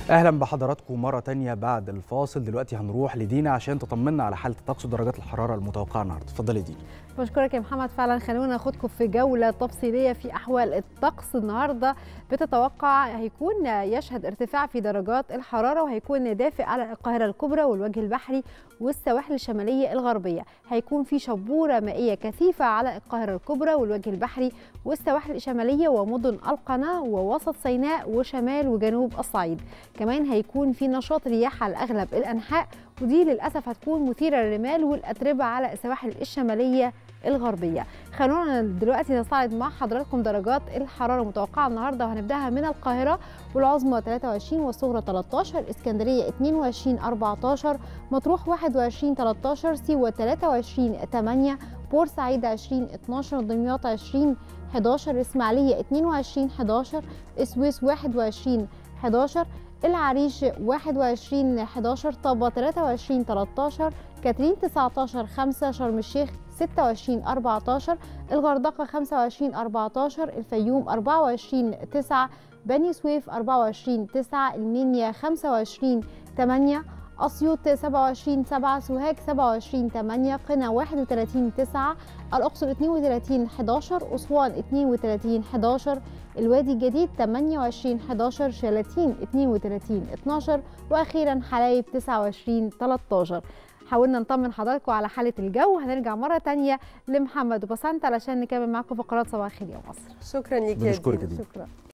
اهلا بحضراتكم مره تانية بعد الفاصل دلوقتي هنروح لدينا عشان تطمنا على حاله الطقس ودرجات الحراره المتوقعه النهارده اتفضلي دينا بشكرك يا محمد فعلا خلونا ناخدكم في جوله تفصيليه في احوال الطقس النهارده بتتوقع هيكون يشهد ارتفاع في درجات الحراره وهيكون دافئ على القاهره الكبرى والوجه البحري والسواحل الشماليه الغربيه هيكون في شبوره مائيه كثيفه على القاهره الكبرى والوجه البحري والسواحل الشماليه ومدن القناه ووسط سيناء وشمال وجنوب الصعيد كمان هيكون في نشاط رياح على اغلب الانحاء ودي للاسف هتكون مثيره للرمال والاتربه على السواحل الشماليه الغربيه خلونا دلوقتي نستعرض مع حضراتكم درجات الحراره المتوقعه النهارده وهنبداها من القاهره والعظمى 23 والصغرى 13 اسكندريه 22 14 مطروح 21 13 سيوه 23 8 بورسعيد 20 12 دمياط 20 11 اسماعيليه 22 11 السويس 21 11 العريش 21 11 طابة 23 13 كاترين 19 5 شرم الشيخ 26 14 الغردقة 25 14 الفيوم 24 9 بني سويف 24 9 المنيا 25 8 أسيوط 27 7 سوهاج 27 8 قنا 31 9 الأقصر 32 11 أسوان 32 11 الوادي الجديد 28 11 شلاتين 32 12 وأخيرا حلايب 29 13 حاولنا نطمن حضراتكم على حالة الجو هنرجع مرة تانية لمحمد وبسنت علشان نكمل معاكم فقرات صباح الخير يا مصر شكرا ليك يا بنشكرك دينا. يا دينا. شكرا